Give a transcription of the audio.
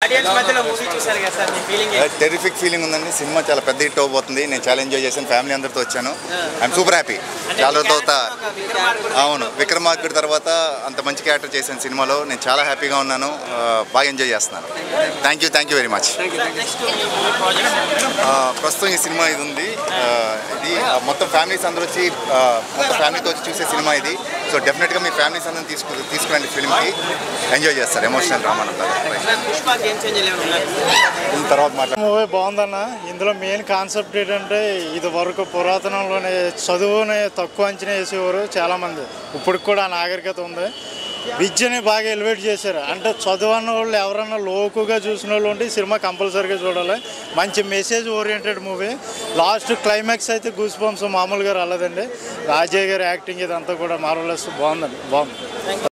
audience మధ్యలో movie చూసారు కదా సార్ మీ ఫీలింగ్ టెరిఫిక్ ఫీలింగ్ ఉందండి సినిమా చాలా పెద్ద హిట్ అవబోతుంది నేను చాలా ఎంజాయ్ చేశాను ఫ్యామిలీ అందరితో వచ్చాను ఐఎమ్ సూపర్ హ్యాపీ చాలా రోజుల తర్వాత అవును విక్రమార్కుడి తర్వాత అంత మంచి క్యారెక్టర్ చేశాను సినిమాలో నేను చాలా హ్యాపీగా ఉన్నాను ఆ, బాగా ఎంజాయ్ చేస్తున్నాను thank you thank you very much next మీ ప్రాజెక్ట్ ప్రస్తుతం ఈ సినిమా ఇది ఉంది ఆ, ఇది ఆ, మొత్తం ఫ్యామిలీస్ అందరూ వచ్చి ఆ, మొత్తం ఫ్యామిలీతో వచ్చి చూసే సినిమా ఇది సో డెఫినెట్గా మీ ఫ్యామిలీస్ అందరిని తీసుకు తీసుకురండి ఫిల్మ్కి ఎంజాయ్ చేస్తారు ఎమోషనల్ డ్రామానంతా పుష్ప గేమ్ చేంజ్ ఉన్నారు దీని తర్వాత మాట్లాడు మూవీ బాగుందన్న ఇందులో మెయిన్ కాన్సెప్ట్ ఏంటంటే ఇది వరకు పురాతనంలోనే చదువుని తక్కువ అంచనా వేసేవారు చాలామంది ఇప్పుడు కూడా ఆ నాగరికత ఉంది విద్యని బాగా ఎలివేట్ చేశారు అంటే చదువు అన్న వాళ్ళు ఎవరన్నా లోకుగా చూసిన వాళ్ళు ఉంటే ఈ సినిమా కంపల్సరీగా చూడాలి మంచి message oriented movie last climax అయితే గూస్ బంప్స్ మామూలుగా రాలేదండి రాజయ్య గారి యాక్టింగ్ ఇదంతా కూడా మార్వలెస్ బాగుందండి బాగుంది